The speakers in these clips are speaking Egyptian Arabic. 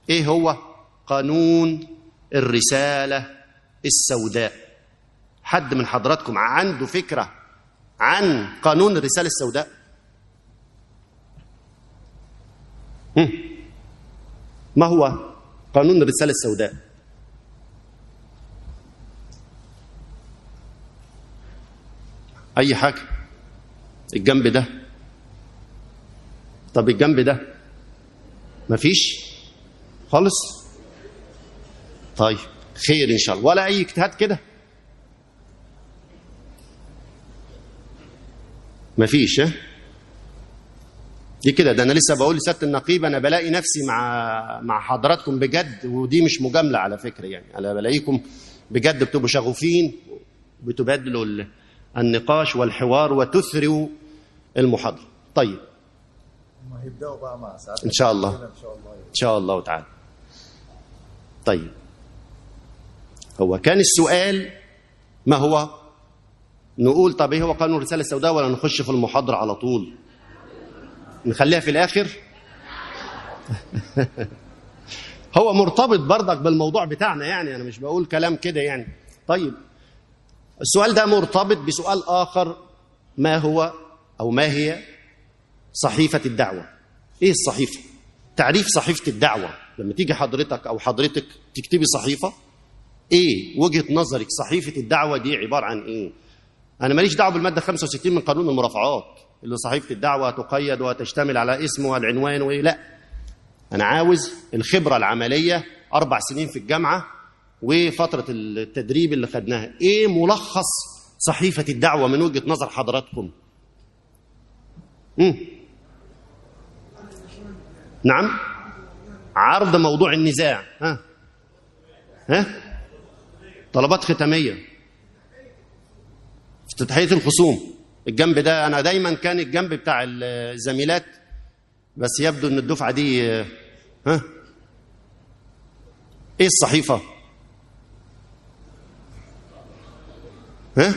ايه هو قانون الرساله السوداء حد من حضراتكم عنده فكره عن قانون الرساله السوداء هم. ما هو قانون الرساله السوداء اي حاجه الجنب ده طب الجنب ده مفيش خالص طيب خير ان شاء الله ولا اي اجتهاد كده مفيش ها دي كده ده انا لسه بقول لسياده النقيب انا بلاقي نفسي مع مع حضراتكم بجد ودي مش مجامله على فكره يعني انا بلاقيكم بجد بتبقوا شغوفين بتبادلوا ال- النقاش والحوار وتثروا المحاضره طيب هم هيبداوا بقى مع ساعات إن شاء الله. ان شاء الله ان شاء الله تعالى طيب هو كان السؤال ما هو نقول طب ايه هو قانون الرساله السوداء ولا نخش في المحاضره على طول نخليها في الاخر هو مرتبط برضك بالموضوع بتاعنا يعني انا مش بقول كلام كده يعني طيب السؤال ده مرتبط بسؤال اخر ما هو او ما هي صحيفه الدعوه ايه الصحيفه تعريف صحيفه الدعوه لما تيجي حضرتك او حضرتك تكتبي صحيفه ايه وجهه نظرك صحيفه الدعوه دي عباره عن ايه انا ماليش دعوه بالماده 65 من قانون المرافعات اللي صحيفه الدعوه تقيد وتشتمل على اسم والعنوان وايه لا انا عاوز الخبره العمليه اربع سنين في الجامعه وفتره التدريب اللي خدناها ايه ملخص صحيفه الدعوه من وجهه نظر حضراتكم مم. نعم عرض موضوع النزاع ها ها طلبات ختاميه افتتاحيه الخصوم الجنب ده انا دايما كان الجنب بتاع الزميلات بس يبدو ان الدفعه دي آه، ها ايه الصحيفه ها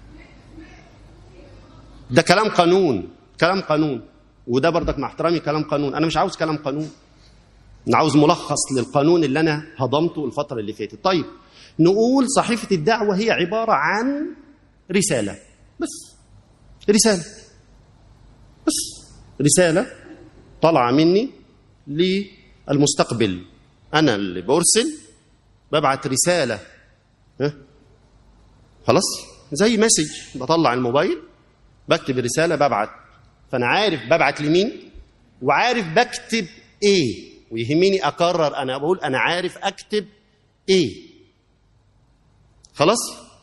ده كلام قانون كلام قانون وده برضك مع احترامي كلام قانون انا مش عاوز كلام قانون انا عاوز ملخص للقانون اللي انا هضمته الفتره اللي فاتت طيب نقول صحيفه الدعوه هي عباره عن رساله بس رساله بس رساله طالعه مني للمستقبل انا اللي برسل ببعت رساله ها خلاص زي مسج بطلع الموبايل بكتب الرساله ببعت فانا عارف ببعت لمين وعارف بكتب ايه ويهمني اكرر انا بقول انا عارف اكتب ايه خلاص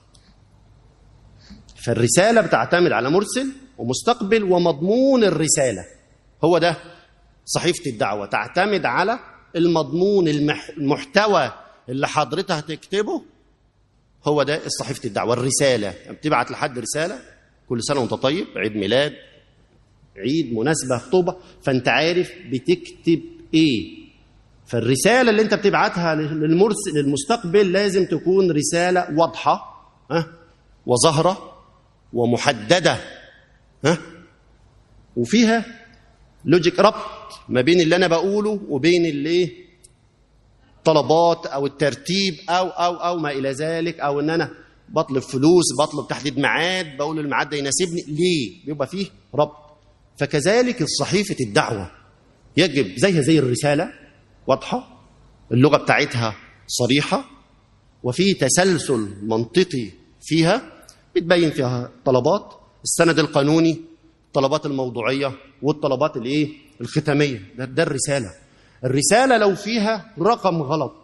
فالرساله بتعتمد على مرسل ومستقبل ومضمون الرساله هو ده صحيفه الدعوه تعتمد على المضمون المح... المحتوى اللي حضرتك هتكتبه هو ده صحيفه الدعوه الرساله بتبعت لحد رساله كل سنه وانت طيب عيد ميلاد عيد مناسبه خطوبه فانت عارف بتكتب ايه فالرساله اللي انت بتبعتها للمرسل للمستقبل لازم تكون رساله واضحه ها وظاهره ومحدده ها وفيها لوجيك ربط ما بين اللي انا بقوله وبين اللي طلبات او الترتيب او او او ما الى ذلك او ان انا بطلب فلوس بطلب تحديد ميعاد بقول الميعاد ده يناسبني ليه بيبقى فيه ربط فكذلك صحيفه الدعوه يجب زيها زي الرساله واضحه اللغه بتاعتها صريحه وفي تسلسل منطقي فيها بتبين فيها طلبات السند القانوني الطلبات الموضوعيه والطلبات الايه الختاميه ده, ده الرساله الرساله لو فيها رقم غلط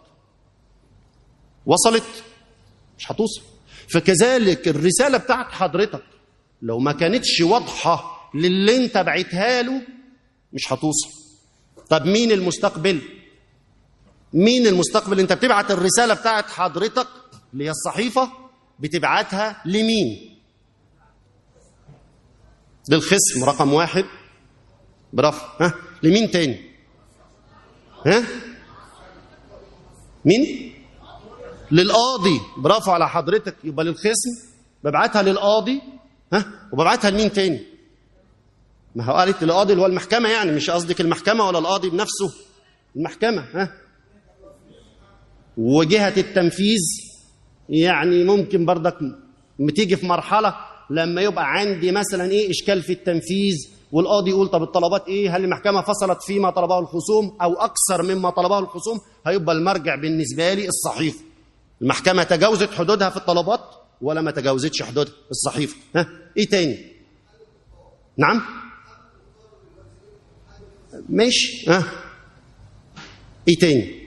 وصلت مش هتوصل فكذلك الرساله بتاعت حضرتك لو ما كانتش واضحه للي انت بعتها له مش هتوصل طب مين المستقبل مين المستقبل انت بتبعت الرساله بتاعت حضرتك اللي هي الصحيفه بتبعتها لمين للخصم رقم واحد برافو ها لمين تاني ها مين للقاضي برافو على حضرتك يبقى للخصم ببعتها للقاضي ها وببعتها لمين تاني ما هو قالت للقاضي اللي هو المحكمه يعني مش قصدك المحكمه ولا القاضي بنفسه المحكمه ها وجهه التنفيذ يعني ممكن برضك بتيجي في مرحله لما يبقى عندي مثلا ايه اشكال في التنفيذ والقاضي يقول طب الطلبات ايه هل المحكمه فصلت فيما طلبه الخصوم او اكثر مما طلبه الخصوم هيبقى المرجع بالنسبه لي الصحيفه المحكمه تجاوزت حدودها في الطلبات ولا ما تجاوزتش حدودها الصحيفه ها ايه تاني نعم ماشي ها ايه تاني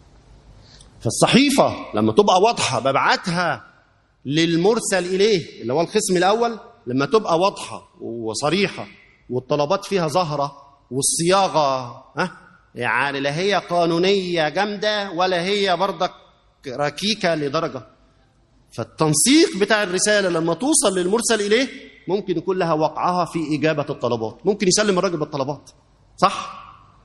فالصحيفه لما تبقى واضحه ببعتها للمرسل اليه اللي هو القسم الاول لما تبقى واضحه وصريحه والطلبات فيها ظاهره والصياغه ها يعني لا هي قانونيه جامده ولا هي برضك ركيكه لدرجه فالتنسيق بتاع الرساله لما توصل للمرسل اليه ممكن يكون لها وقعها في اجابه الطلبات ممكن يسلم الراجل بالطلبات صح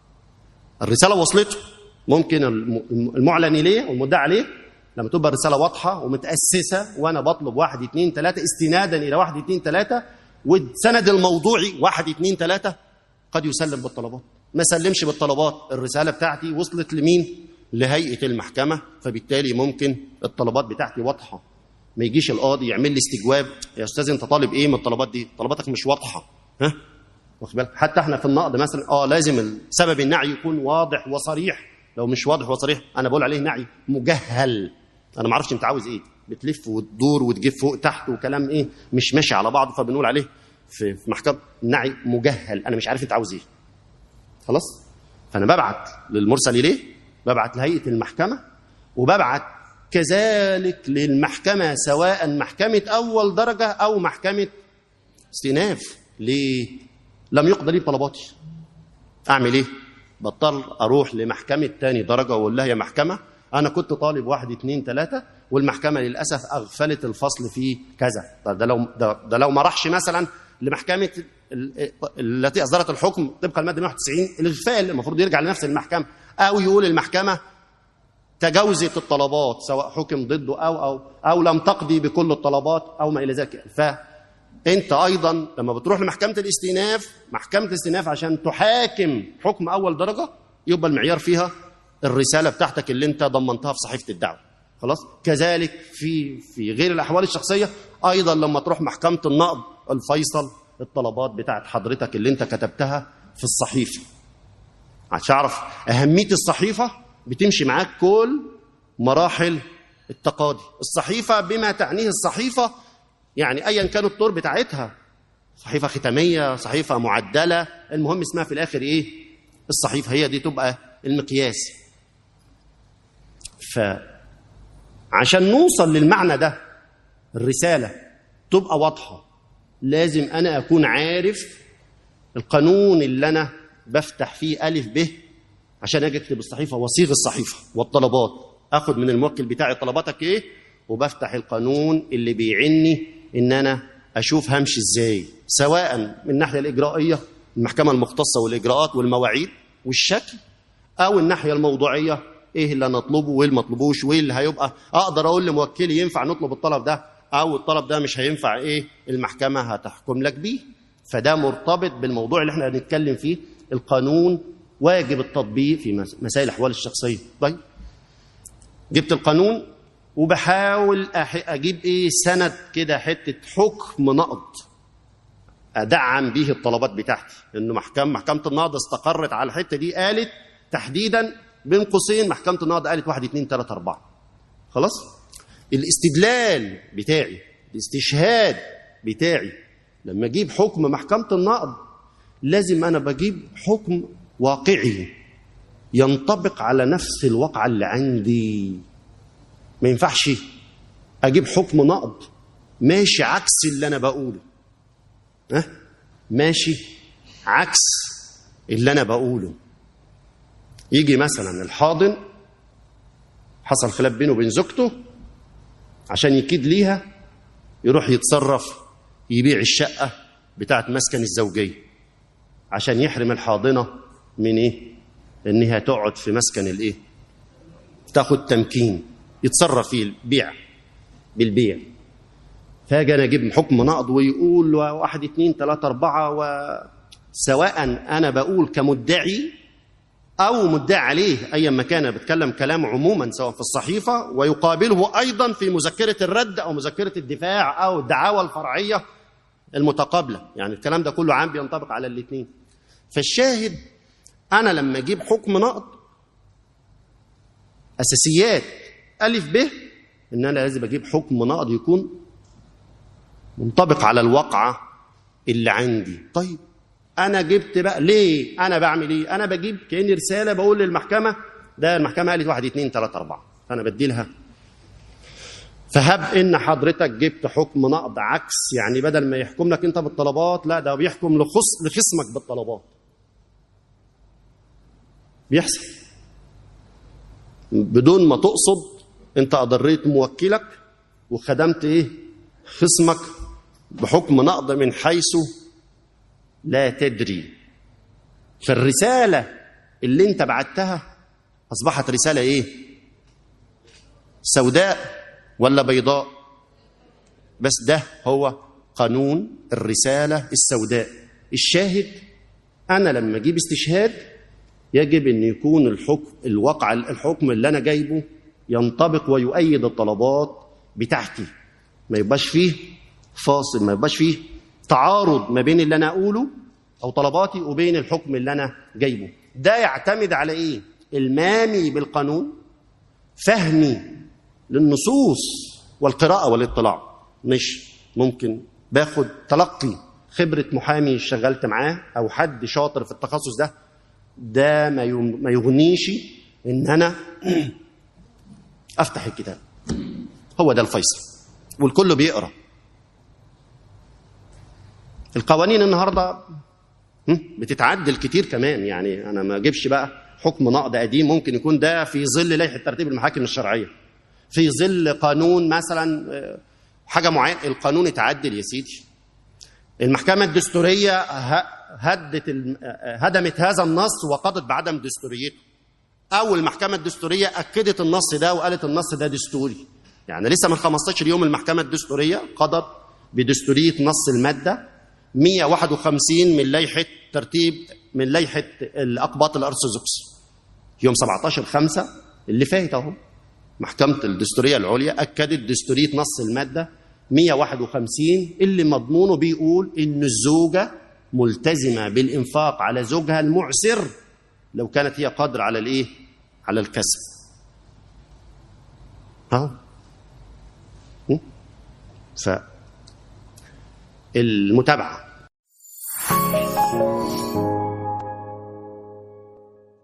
الرساله وصلته ممكن المعلن اليه والمدعى عليه لما تبقى الرساله واضحه ومتاسسه وانا بطلب واحد اثنين ثلاثه استنادا الى واحد اثنين ثلاثه والسند الموضوعي واحد اثنين ثلاثه قد يسلم بالطلبات ما سلمش بالطلبات الرساله بتاعتي وصلت لمين؟ لهيئه المحكمه فبالتالي ممكن الطلبات بتاعتي واضحه ما يجيش القاضي يعمل لي استجواب يا استاذ انت طالب ايه من الطلبات دي؟ طلباتك مش واضحه ها؟ واخد بالك؟ حتى احنا في النقد مثلا اه لازم سبب النعي يكون واضح وصريح لو مش واضح وصريح انا بقول عليه نعي مجهل انا ما اعرفش انت عاوز ايه بتلف وتدور وتجيب فوق تحت وكلام ايه مش ماشي على بعضه فبنقول عليه في في محكمه نعي مجهل انا مش عارف انت عاوز ايه خلاص فانا ببعت للمرسل اليه ببعت لهيئه المحكمه وببعت كذلك للمحكمه سواء محكمه اول درجه او محكمه استئناف ليه لم يقضى لي طلباتي اعمل ايه بضطر اروح لمحكمه تاني درجه واقول لها يا محكمه انا كنت طالب واحد اتنين تلاته والمحكمه للاسف اغفلت الفصل في كذا طب ده لو ده, ده لو ما راحش مثلا لمحكمه ال- التي اصدرت الحكم طبقا الماده 191 الاغفال المفروض يرجع لنفس المحكمه او يقول المحكمه تجاوزت الطلبات سواء حكم ضده او او او لم تقضي بكل الطلبات او ما الى ذلك فانت ايضا لما بتروح لمحكمه الاستئناف محكمه الاستئناف عشان تحاكم حكم اول درجه يبقى المعيار فيها الرساله بتاعتك اللي انت ضمنتها في صحيفه الدعوه خلاص كذلك في في غير الاحوال الشخصيه ايضا لما تروح محكمه النقض الفيصل الطلبات بتاعت حضرتك اللي انت كتبتها في الصحيفه عشان اعرف اهميه الصحيفه بتمشي معاك كل مراحل التقاضي الصحيفه بما تعنيه الصحيفه يعني ايا كان الطور بتاعتها صحيفه ختاميه صحيفه معدله المهم اسمها في الاخر ايه الصحيفه هي دي تبقى المقياس فعشان نوصل للمعنى ده الرساله تبقى واضحه لازم انا اكون عارف القانون اللي انا بفتح فيه الف ب عشان اجي اكتب الصحيفه واصيغ الصحيفه والطلبات اخد من الموكل بتاعي طلباتك ايه وبفتح القانون اللي بيعني ان انا اشوف همشي ازاي سواء من الناحيه الاجرائيه المحكمه المختصه والاجراءات والمواعيد والشكل او الناحيه الموضوعيه ايه اللي انا اطلبه وايه اللي ما اطلبوش وايه اللي هيبقى اقدر اقول لموكلي ينفع نطلب الطلب ده او الطلب ده مش هينفع ايه المحكمه هتحكم لك بيه فده مرتبط بالموضوع اللي احنا هنتكلم فيه القانون واجب التطبيق في مس- مسائل الاحوال الشخصيه طيب جبت القانون وبحاول أح- اجيب ايه سند كده حته حكم نقض ادعم به الطلبات بتاعتي انه محكمه محكمه النقض استقرت على الحته دي قالت تحديدا بين قوسين محكمه النقض قالت واحد اثنين ثلاثه اربعه خلاص الاستدلال بتاعي الاستشهاد بتاعي لما اجيب حكم محكمه النقض لازم انا بجيب حكم واقعي ينطبق على نفس الواقعه اللي عندي ما ينفعش اجيب حكم نقض ماشي عكس اللي انا بقوله ها ماشي عكس اللي انا بقوله يجي مثلا الحاضن حصل خلاف بينه وبين زوجته عشان يكيد ليها يروح يتصرف يبيع الشقة بتاعت مسكن الزوجية عشان يحرم الحاضنة من ايه انها تقعد في مسكن الايه تاخد تمكين يتصرف فيه البيع بالبيع فاجي انا اجيب حكم نقض ويقول واحد اتنين تلاته اربعه وسواء انا بقول كمدعي أو مدعي عليه أيا ما كان بيتكلم كلام عموما سواء في الصحيفة ويقابله أيضا في مذكرة الرد أو مذكرة الدفاع أو الدعاوى الفرعية المتقابلة يعني الكلام ده كله عام بينطبق على الاثنين فالشاهد أنا لما أجيب حكم نقض أساسيات ألف ب إن أنا لازم أجيب حكم نقض يكون منطبق على الواقعة اللي عندي طيب انا جبت بقى ليه انا بعمل ايه انا بجيب كاني رساله بقول للمحكمه ده المحكمه قالت واحد اتنين تلاته اربعه فانا بدي لها فهب ان حضرتك جبت حكم نقض عكس يعني بدل ما يحكم لك انت بالطلبات لا ده بيحكم لخص لخصمك بالطلبات بيحصل بدون ما تقصد انت اضريت موكلك وخدمت ايه خصمك بحكم نقض من حيث لا تدري فالرسالة اللي انت بعتها أصبحت رسالة ايه سوداء ولا بيضاء بس ده هو قانون الرسالة السوداء الشاهد أنا لما أجيب استشهاد يجب أن يكون الحكم الواقع الحكم اللي أنا جايبه ينطبق ويؤيد الطلبات بتاعتي ما يبقاش فيه فاصل ما يبقاش فيه تعارض ما بين اللي انا اقوله او طلباتي وبين الحكم اللي انا جايبه ده يعتمد على ايه المامي بالقانون فهمي للنصوص والقراءه والاطلاع مش ممكن باخد تلقي خبره محامي اشتغلت معاه او حد شاطر في التخصص ده ده ما ما يغنيش ان انا افتح الكتاب هو ده الفيصل والكل بيقرا القوانين النهارده بتتعدل كتير كمان يعني انا ما اجيبش بقى حكم نقض قديم ممكن يكون ده في ظل لائحه ترتيب المحاكم الشرعيه في ظل قانون مثلا حاجه معينه القانون اتعدل يا سيدي المحكمه الدستوريه هدت هدمت هذا النص وقضت بعدم دستوريته او المحكمه الدستوريه اكدت النص ده وقالت النص ده دستوري يعني لسه من 15 يوم المحكمه الدستوريه قضت بدستوريه نص الماده 151 من لائحه ترتيب من لائحه الاقباط الارثوذكس يوم 17 5 اللي فات اهو محكمه الدستوريه العليا اكدت دستوريه نص الماده 151 اللي مضمونه بيقول ان الزوجه ملتزمه بالانفاق على زوجها المعسر لو كانت هي قادره على الايه؟ على الكسب. اهو ف المتابعه